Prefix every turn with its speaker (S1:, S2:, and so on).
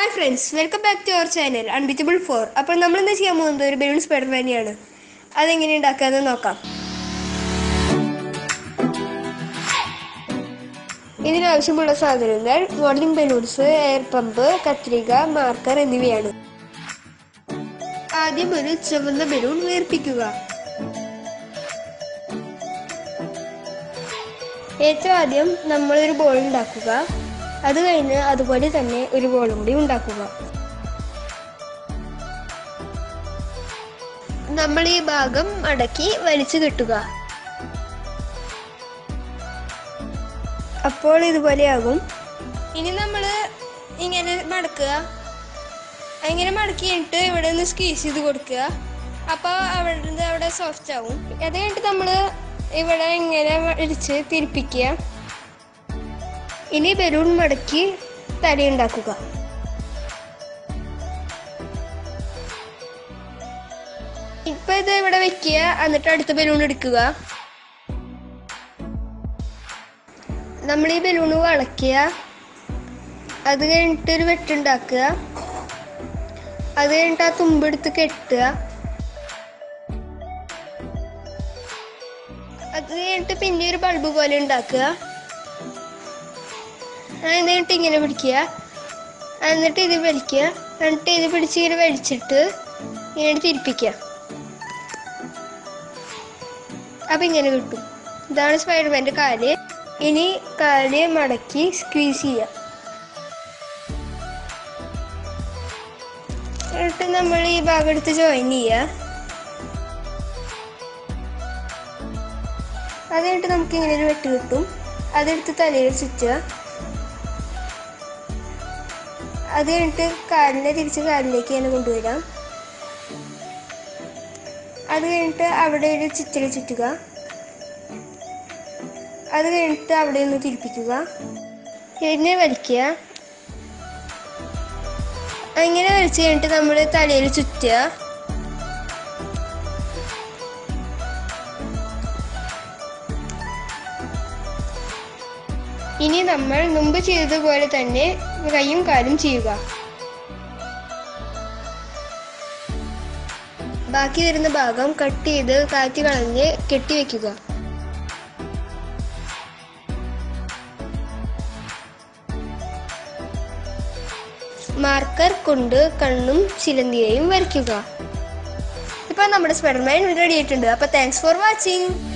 S1: hi friends welcome back to our channel Unbeatable Four അപ്പോൾ നമ്മൾ ഇന്ന് ചെയ്യാൻ പോകുന്നത് ഒരു ബലൂൺ സ്പൈഡർ തന്നെയാണ് അതെങ്ങനെ ഉണ്ടാക്കാമെന്ന് നോക്കാം ഇതിനാവശ്യമുള്ള സാധനങ്ങൾ മോഡലിംഗ് ബലൂൺസ് എയർ പമ്പ് കത്രിക മാർക്കർ എന്നിവയാണ് ആദ്യം ഒരു ചുവന്ന ബലൂൺ വീർപ്പിക്കുക ഏറ്റവും ആദ്യം നമ്മളൊരു ബോൾ ഉണ്ടാക്കുക അത് കഴിഞ്ഞ് അതുപോലെ തന്നെ ഒരു ബോളും കൂടി ഉണ്ടാക്കുക നമ്മൾ ഈ ഭാഗം മടക്കി വലിച്ചു കിട്ടുക അപ്പോൾ ഇതുപോലെയാകും ഇനി നമ്മൾ ഇങ്ങനെ മടക്കുക ഇങ്ങനെ മടക്കി കഴിഞ്ഞിട്ട് ഇവിടെ നിന്ന് സ്ക്വീസ് ചെയ്ത് കൊടുക്കുക അപ്പോൾ അവിടെ അവിടെ സോഫ്റ്റ് ആവും അത് കഴിഞ്ഞിട്ട് നമ്മൾ ഇവിടെ ഇങ്ങനെ ഇടിച്ച് തിരിപ്പിക്കുക ഇനി ബലൂൺ മടക്കി തലയുണ്ടാക്കുക ഇപ്പൊ ഇത് ഇവിടെ വെക്കുക എന്നിട്ട് അടുത്ത ബലൂൺ എടുക്കുക നമ്മൾ ഈ ബലൂൺ വളയ്ക്കുക അത് കഴിഞ്ഞിട്ട് ഒരു വെട്ടുണ്ടാക്കുക അത് കഴിഞ്ഞിട്ട് ആ തുമ്പെടുത്ത് കെട്ടുക അത് കഴിഞ്ഞിട്ട് പിന്നെ ഒരു ബൾബ് പോലെ ഉണ്ടാക്കുക എന്നിട്ട് ഇങ്ങനെ പിടിക്കുക എന്നിട്ട് ഇത് വലിക്കുക എന്നിട്ട് ഇത് പിടിച്ച് ഇങ്ങനെ വലിച്ചിട്ട് ഇങ്ങനെ തിരിപ്പിക്കുക അപ്പൊ ഇങ്ങനെ കിട്ടും ഇതാണ് സ്പൈഡർമാൻ്റെ കാല് ഇനി കാല് മടക്കി സ്ക്വീസ് ചെയ്യുക എന്നിട്ട് നമ്മൾ ഈ ഭാഗം എടുത്ത് ജോയിൻ ചെയ്യുക അത് കഴിഞ്ഞിട്ട് നമുക്ക് ഇങ്ങനെ ഒരു വെട്ട് കിട്ടും അതെടുത്ത് തലയിൽ ചുറ്റുക അത് കഴിഞ്ഞിട്ട് കാലിനെ തിരിച്ച് കാലിലേക്ക് തന്നെ കൊണ്ടുവരാം അത് കഴിഞ്ഞിട്ട് അവിടെ ഒരു ചുറ്റൽ ചുറ്റുക അത് കഴിഞ്ഞിട്ട് അവിടെ ഒന്ന് തിരിപ്പിക്കുക പിന്നെ വലിക്കുക അങ്ങനെ വലിച്ചു കഴിഞ്ഞിട്ട് നമ്മൾ തലയിൽ ചുറ്റുക ഇനി നമ്മൾ മുമ്പ് ചെയ്തതുപോലെ തന്നെ കൈയും കാലും ചെയ്യുക ബാക്കി വരുന്ന ഭാഗം കട്ട് ചെയ്ത് കാറ്റ് കളഞ്ഞ് കെട്ടിവെക്കുക മാർക്കർ കൊണ്ട് കണ്ണും ചിലന്തിയെയും വരയ്ക്കുക ഇപ്പൊ നമ്മുടെ സ്പൈഡർമാൻ റെഡി ആയിട്ടുണ്ട് അപ്പൊ താങ്ക്സ് ഫോർ വാച്ചിങ്